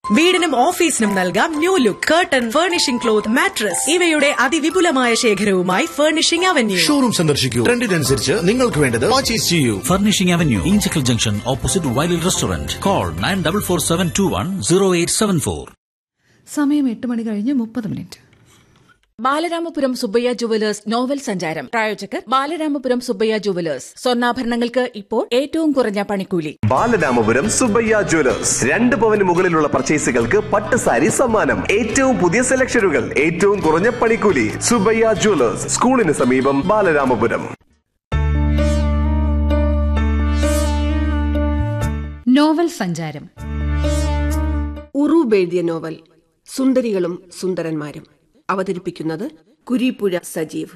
വീടിനും ഓഫീസിനും നൽകാം new look curtain furnishing cloth mattress ഇവയുടെ അതിവിപുലമായ ശേഖരവുമായി ഫർണിഷിംഗ് അവന്യൂ ഷോറൂം സന്ദർശിക്കൂ ട്രെൻഡിനനുസരിച്ച് നിങ്ങൾക്ക് വേണ്ടത് പർച്ചേസ് ചെയ്യൂ Furnishing Avenue, Inchicle Junction, opposite Wiley Restaurant. Call 9447210874. സമയം എട്ട് മണി കഴിഞ്ഞ് മുപ്പത് minute Balaramapuram Subbaiah jewellers novel സഞ്ചാരം പ്രായോജകർ ബാലരാമപുരം സുബ്ബയ്യ ജുവലേഴ്സ് സ്വർണ്ണാഭരണങ്ങൾക്ക് ഇപ്പോൾ ഏറ്റവും കുറഞ്ഞ പണിക്കൂലി ബാലരാമപുരം സുബയ്യ ജ്വല്ലേഴ്സ് രണ്ട് പവന് മുകളിലുള്ള പർച്ചേസുകൾക്ക് പട്ട് സാരി സമ്മാനം ഏറ്റവും പുതിയ സെലക്ഷനുകൾ ഏറ്റവും കുറഞ്ഞ പണിക്കൂലി സുബയ്യ ജ്വല്ലേഴ്സ് സ്കൂളിന് സമീപം ബാലരാമപുരം നോവൽ സഞ്ചാരം ഉറൂബ് എഴുതിയ നോവൽ സുന്ദരികളും സുന്ദരന്മാരും അവതരിപ്പിക്കുന്നത് കുരീപ്പുഴ സജീവ്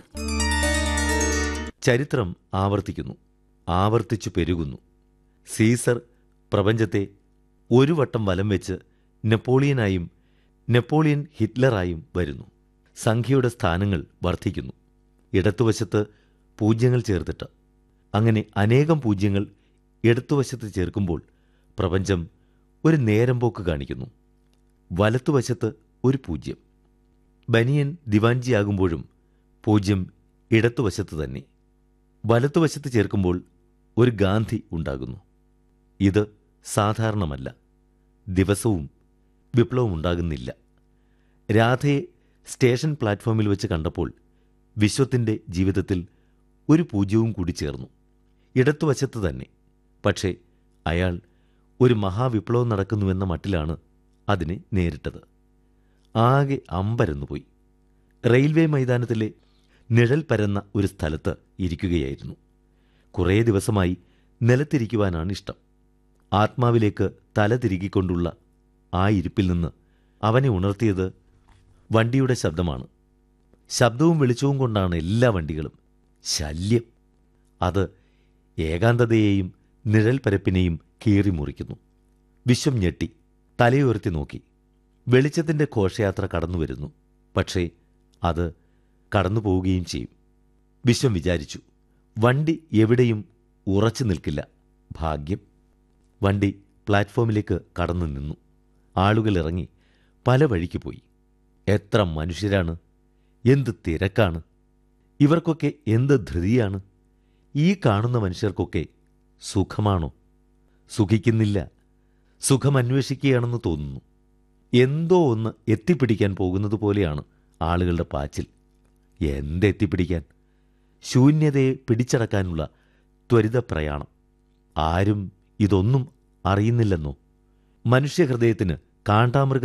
ചരിത്രം ആവർത്തിക്കുന്നു ആവർത്തിച്ചു പെരുകുന്നു സീസർ പ്രപഞ്ചത്തെ ഒരു വട്ടം വലം വെച്ച് നെപ്പോളിയനായും നെപ്പോളിയൻ ഹിറ്റ്ലറായും വരുന്നു സംഖ്യയുടെ സ്ഥാനങ്ങൾ വർദ്ധിക്കുന്നു ഇടത്തുവശത്ത് പൂജ്യങ്ങൾ ചേർത്തിട്ട് അങ്ങനെ അനേകം പൂജ്യങ്ങൾ ഇടത്തുവശത്ത് ചേർക്കുമ്പോൾ പ്രപഞ്ചം ഒരു നേരം പോക്ക് കാണിക്കുന്നു വലത്തുവശത്ത് ഒരു പൂജ്യം ബനിയൻ ദിവാൻജിയാകുമ്പോഴും പൂജ്യം ഇടത്തുവശത്ത് തന്നെ വലത്തുവശത്ത് ചേർക്കുമ്പോൾ ഒരു ഗാന്ധി ഉണ്ടാകുന്നു ഇത് സാധാരണമല്ല ദിവസവും വിപ്ലവം ഉണ്ടാകുന്നില്ല രാധയെ സ്റ്റേഷൻ പ്ലാറ്റ്ഫോമിൽ വെച്ച് കണ്ടപ്പോൾ വിശ്വത്തിൻ്റെ ജീവിതത്തിൽ ഒരു പൂജ്യവും കൂടി ചേർന്നു ഇടത്തുവശത്ത് തന്നെ പക്ഷേ അയാൾ ഒരു മഹാവിപ്ലവം നടക്കുന്നുവെന്ന മട്ടിലാണ് അതിനെ നേരിട്ടത് ആകെ അമ്പരന്നുപോയി റെയിൽവേ മൈതാനത്തിലെ നിഴൽ പരന്ന ഒരു സ്ഥലത്ത് ഇരിക്കുകയായിരുന്നു കുറേ ദിവസമായി നിലത്തിരിക്കുവാനാണ് ഇഷ്ടം ആത്മാവിലേക്ക് തല തിരുകിക്കൊണ്ടുള്ള ആ ഇരിപ്പിൽ നിന്ന് അവനെ ഉണർത്തിയത് വണ്ടിയുടെ ശബ്ദമാണ് ശബ്ദവും വെളിച്ചവും കൊണ്ടാണ് എല്ലാ വണ്ടികളും ശല്യം അത് ഏകാന്തതയെയും നിഴൽ പരപ്പിനെയും കീറി മുറിക്കുന്നു വിശ്വം ഞെട്ടി തലയുയർത്തി നോക്കി വെളിച്ചത്തിൻ്റെ ഘോഷയാത്ര കടന്നു വരുന്നു പക്ഷേ അത് കടന്നു പോവുകയും ചെയ്യും വിശ്വം വിചാരിച്ചു വണ്ടി എവിടെയും ഉറച്ചു നിൽക്കില്ല ഭാഗ്യം വണ്ടി പ്ലാറ്റ്ഫോമിലേക്ക് കടന്നു നിന്നു ആളുകൾ ഇറങ്ങി പല വഴിക്ക് പോയി എത്ര മനുഷ്യരാണ് എന്ത് തിരക്കാണ് ഇവർക്കൊക്കെ എന്ത് ധൃതിയാണ് ഈ കാണുന്ന മനുഷ്യർക്കൊക്കെ സുഖമാണോ സുഖിക്കുന്നില്ല സുഖമന്വേഷിക്കുകയാണെന്ന് തോന്നുന്നു എന്തോ ഒന്ന് എത്തിപ്പിടിക്കാൻ പോകുന്നത് പോലെയാണ് ആളുകളുടെ പാച്ചിൽ എന്തെത്തിപ്പിടിക്കാൻ ശൂന്യതയെ പിടിച്ചടക്കാനുള്ള ത്വരിത പ്രയാണം ആരും ഇതൊന്നും അറിയുന്നില്ലെന്നോ മനുഷ്യഹൃദയത്തിന് കാണ്ടാമൃഗ